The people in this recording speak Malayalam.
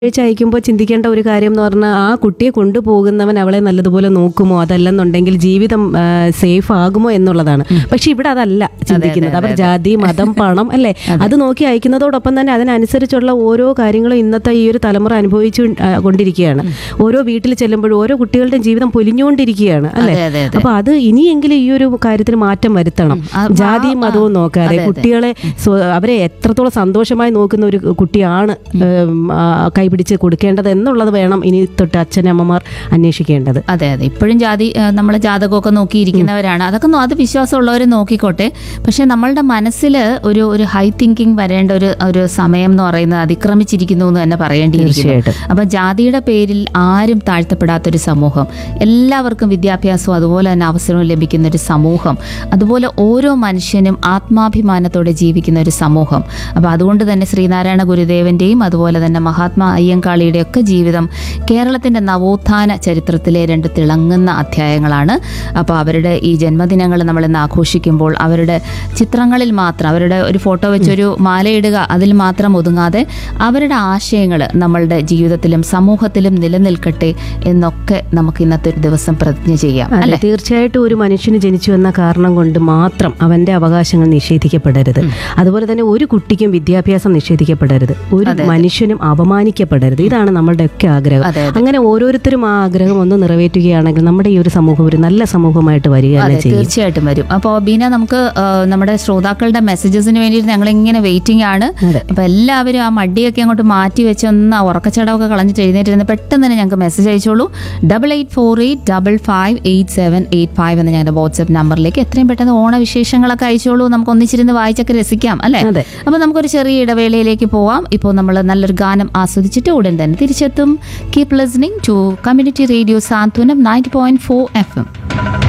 വെച്ച് അയക്കുമ്പോൾ ചിന്തിക്കേണ്ട ഒരു കാര്യം എന്ന് പറഞ്ഞാൽ ആ കുട്ടിയെ കൊണ്ടുപോകുന്നവൻ അവളെ നല്ലതുപോലെ നോക്കുമോ അതല്ലെന്നുണ്ടെങ്കിൽ ജീവിതം സേഫ് ആകുമോ എന്നുള്ളതാണ് പക്ഷെ ഇവിടെ അതല്ല ചിന്തിക്കുന്നത് അവർ ജാതി മതം പണം അല്ലേ അത് നോക്കി അയക്കുന്നതോടൊപ്പം തന്നെ അതിനനുസരിച്ചുള്ള ഓരോ കാര്യങ്ങളും ഇന്നത്തെ ഈ ഒരു തലമുറ അനുഭവിച്ചു ആ, കൊണ്ടിരിക്കുകയാണ് ഓരോ വീട്ടിൽ ചെല്ലുമ്പോഴും ഓരോ കുട്ടികളുടെയും ജീവിതം പൊലിഞ്ഞുകൊണ്ടിരിക്കുകയാണ് അല്ലേ അതെ, അതെ, അതെ. അപ്പൊ അത് ഇനിയെങ്കിലും ഈ ഒരു കാര്യത്തിൽ മാറ്റം വരുത്തണം ആ, ജാതിയും മതവും നോക്കാതെ കുട്ടികളെ സ്വ- അവരെ എത്രത്തോളം സന്തോഷമായി നോക്കുന്ന ഒരു കുട്ടിയാണ് ഉം, ആ, കൈപിടിച്ച് കൊടുക്കേണ്ടത് എന്നുള്ളത് വേണം ഇനി തൊട്ട് അച്ഛനമ്മമാർ അന്വേഷിക്കേണ്ടത് അതെ അതെ ഇപ്പോഴും ജാതി നമ്മൾ ജാതകമൊക്കെ നോക്കിയിരിക്കുന്നവരാണ് അതൊക്കെ നോ- അത് വിശ്വാസമുള്ളവർ നോക്കിക്കോട്ടെ പക്ഷെ നമ്മളുടെ മനസ്സിൽ ഒരു ഒരു ഹൈ തിങ്കിങ് വരേണ്ട ഒരു ഒരു സമയം എന്ന് പറയുന്നത് അതിക്രമിച്ചിരിക്കുന്നു എന്ന് തന്നെ പറയേണ്ടിയിരിക്കുന്നു തീർച്ചയായിട്ടും. അപ്പം ജാതിയുടെ പേരിൽ ആരും താഴ്ത്തപ്പെടാത്തൊരു സമൂഹം എല്ലാവർക്കും വിദ്യാഭ്യാസവും അതുപോലെ തന്നെ അവസരവും ലഭിക്കുന്ന ഒരു സമൂഹം അതുപോലെ ഓരോ മനുഷ്യനും ആത്മാഭിമാനത്തോടെ ജീവിക്കുന്ന ഒരു സമൂഹം അപ്പോൾ അതുകൊണ്ട് തന്നെ ശ്രീനാരായണ ഗുരുദേവൻ്റെയും അതുപോലെ തന്നെ മഹാത്മാ അയ്യങ്കാളിയുടെ ഒക്കെ ജീവിതം കേരളത്തിൻ്റെ നവോത്ഥാന ചരിത്രത്തിലെ രണ്ട് തിളങ്ങുന്ന അധ്യായങ്ങളാണ് അപ്പോൾ അവരുടെ ഈ ജന്മദിനങ്ങൾ നമ്മൾ ഇന്ന് ആഘോഷിക്കുമ്പോൾ അവരുടെ ചിത്രങ്ങളിൽ മാത്രം അവരുടെ ഒരു ഫോട്ടോ വെച്ചൊരു മാലയിടുക അതിൽ മാത്രം ഒതുങ്ങാതെ അവരുടെ ആശയങ്ങൾ നമ്മളുടെ ജീവിതത്തിലും സമൂഹത്തിലും നിലനിൽക്കട്ടെ എന്നൊക്കെ നമുക്ക് ഇന്നത്തെ ഒരു ദിവസം പ്രതിജ്ഞ ചെയ്യാം അല്ല തീർച്ചയായിട്ടും ഒരു മനുഷ്യന് ജനിച്ചു എന്ന കാരണം കൊണ്ട് മാത്രം അവന്റെ അവകാശങ്ങൾ നിഷേധിക്കപ്പെടരുത് അതുപോലെ തന്നെ ഒരു കുട്ടിക്കും വിദ്യാഭ്യാസം നിഷേധിക്കപ്പെടരുത് ഒരു മനുഷ്യനും അപമാനിക്കപ്പെടരുത് ഇതാണ് നമ്മളുടെ ഒക്കെ ആഗ്രഹം അതെ, അങ്ങനെ ഓരോരുത്തരും ആ ആഗ്രഹം ഒന്ന് നിറവേറ്റുകയാണെങ്കിൽ നമ്മുടെ ഈ ഒരു സമൂഹം ഒരു നല്ല സമൂഹമായിട്ട് വരിക തന്നെ അതെ ചെയ്യും തീർച്ചയായിട്ടും വരും അപ്പോൾ ബീന നമുക്ക് ആ, നമ്മുടെ ശ്രോതാക്കളുടെ മെസ്സേജസിന് വേണ്ടിയിട്ട് ഞങ്ങൾ ഇങ്ങനെ വെയിറ്റിംഗ് ആണ് അതെ. അപ്പോൾ എല്ലാവരും ആ മടിയൊക്കെ അങ്ങോട്ട് മാറ്റി വെച്ച് ഒന്ന് ആ ഉറക്കച്ചടമൊക്കെ കളഞ്ഞിട്ട് എഴുന്നേറ്റിരുന്ന് പെട്ടെന്ന് തന്നെ ഞങ്ങൾക്ക് മെസ്സേജ് അയച്ചോളൂ double eight four eight double five eight seven eight five എന്ന ഞങ്ങളുടെ വാട്സ്ആപ്പ് നമ്പറിലേക്ക് എത്രയും പെട്ടെന്ന് ഓണവിശേഷങ്ങളൊക്കെ അയച്ചോളൂ നമുക്ക് ഒന്നിച്ചിരുന്ന് വായിച്ചൊക്കെ രസിക്കാം അല്ലേ അതെ. അപ്പോൾ നമുക്കൊരു ചെറിയ ഇടവേളയിലേക്ക് പോവാം ഇപ്പോൾ നമ്മൾ നല്ലൊരു ഗാനം ആസ്വദിച്ചിട്ട് ഉടൻ തന്നെ തിരിച്ചെത്തും keep listening to community radio Santhwanam ninety point four F M